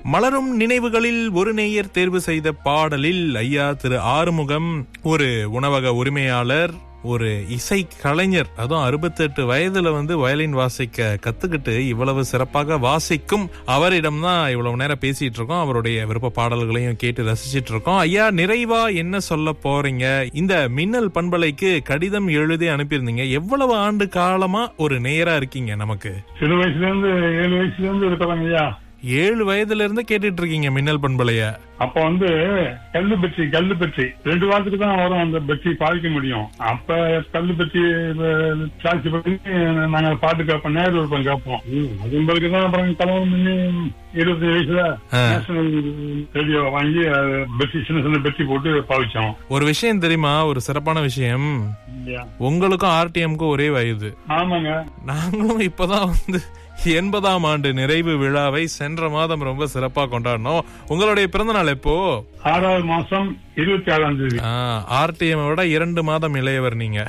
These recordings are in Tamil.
மலரும் நினைவுகளில் ஒரு நேயர் தேர்வு செய்த பாடலில் ஐயா திரு ஆறுமுகம் ஒரு உணவக உரிமையாளர் ஒரு இசை கலைஞர் அதுவும் அறுபத்தெட்டு வயதுல வந்து வயலின் வாசிக்க கத்துக்கிட்டு இவ்வளவு சிறப்பாக வாசிக்கும் அவரிடம் தான் இவ்வளவு நேரம் பேசிட்டு இருக்கோம் அவருடைய விருப்ப பாடல்களையும் கேட்டு ரசிச்சிட்டு இருக்கோம் ஐயா நிறைவா என்ன சொல்ல போறீங்க இந்த மின்னல் பண்பலைக்கு கடிதம் எழுதி அனுப்பியிருந்தீங்க எவ்வளவு ஆண்டு காலமா ஒரு நேரா இருக்கீங்க நமக்கு சிறு வயசுல இருந்து ஏழு வயசுல இருந்து இருக்கிறாங்க ஐயா ஏழு வயதுல இருந்து கேட்டுட்டு இருக்கீங்க மின்னல் பண்பலைய அப்ப வந்து கல்லு பெட்டி கல்லு பெட்டி ரெண்டு வாரத்துக்கு தான் வரும் அந்த பெட்டி பாதிக்க முடியும் அப்ப கல்லு பெட்டி சார்ஜ் பண்ணி நாங்க பாட்டு கேட்போம் நேரில் இருப்போம் கேட்போம் அது பிறகு தான் அப்புறம் கல்யாணம் பண்ணி இருபத்தி வயசுல நேஷனல் ரேடியோ வாங்கி அது பெட்டி சின்ன சின்ன பெட்டி போட்டு பாவிச்சோம் ஒரு விஷயம் தெரியுமா ஒரு சிறப்பான விஷயம் உங்களுக்கும் ஆர்டிஎம்க்கும் ஒரே வயது ஆமாங்க நாங்களும் இப்பதான் வந்து எண்பதாம் ஆண்டு நிறைவு விழாவை சென்ற மாதம் ரொம்ப சிறப்பா கொண்டாடினோம் உங்களுடைய பிறந்த நாள் எப்போ ஆறாவது மாசம் இருபத்தி ஆறாம் தேதி ஆர்டிஎம் விட இரண்டு மாதம் இளையவர் நீங்க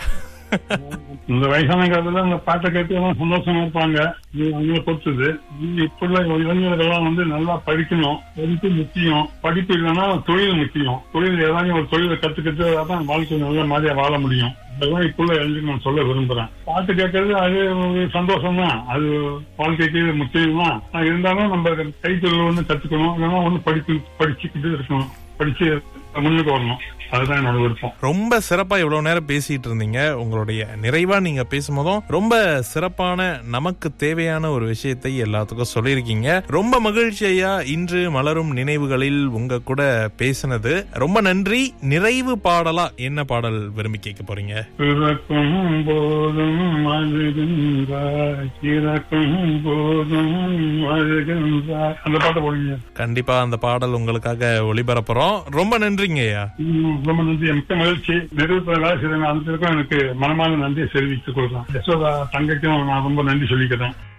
இந்த வயசான காலத்துல அந்த பாட்டை கேட்டு எல்லாம் சந்தோஷமா இருப்பாங்க இது அவங்கள பொறுத்தது இப்ப உள்ள இளைஞர்கள்லாம் வந்து நல்லா படிக்கணும் படிப்பு முக்கியம் படிப்பு இல்லைன்னா தொழில் முக்கியம் தொழில் ஏதாவது ஒரு தொழிலை கத்துக்கிட்டு அதான் வாழ்க்கை நல்ல மாதிரியா வாழ முடியும் அதெல்லாம் இப்ப உள்ள இளைஞர்கள் நான் சொல்ல விரும்புறேன் பாட்டு கேட்கறது அது ஒரு சந்தோஷம் தான் அது வாழ்க்கைக்கு முக்கியம் தான் ஆனா இருந்தாலும் நம்ம கைத்தொழில் ஒண்ணு கத்துக்கணும் இல்லைன்னா ஒண்ணு படிப்பு படிச்சுக்கிட்டு இருக்கணும் படிச்சு முன்னுக்கு வரணும் அதுதான் என்னோட விருப்பம் ரொம்ப சிறப்பா இவ்வளவு நேரம் பேசிட்டு இருந்தீங்க உங்களுடைய நிறைவா நீங்க பேசும்போதும் ரொம்ப சிறப்பான நமக்கு தேவையான ஒரு விஷயத்தை எல்லாத்துக்கும் சொல்லியிருக்கீங்க ரொம்ப மகிழ்ச்சி ஐயா இன்று மலரும் நினைவுகளில் உங்க கூட பேசினது ரொம்ப நன்றி நிறைவு பாடலா என்ன பாடல் விரும்பி கேட்க போறீங்க பிறக்கும் போதும் அழுகின்றாய் இறக்கும் போதும் அழுகின்றாய் அந்த பாட்டை போடுங்க கண்டிப்பா அந்த பாடல் உங்களுக்காக ஒளிபரப்புறோம் ரொம்ப நன்றிங்க ஐயா ம், ரொம்ப நன்றி மிக்க மகிழ்ச்சி நிறுவனத்தில் வேலை செய்யறேன் அந்த எனக்கு மனமான நன்றியை தெரிவித்துக் கொள்றேன் யசோதா தங்கைக்கும் நான் ரொம்ப நன்றி சொல்லிக்கிறேன்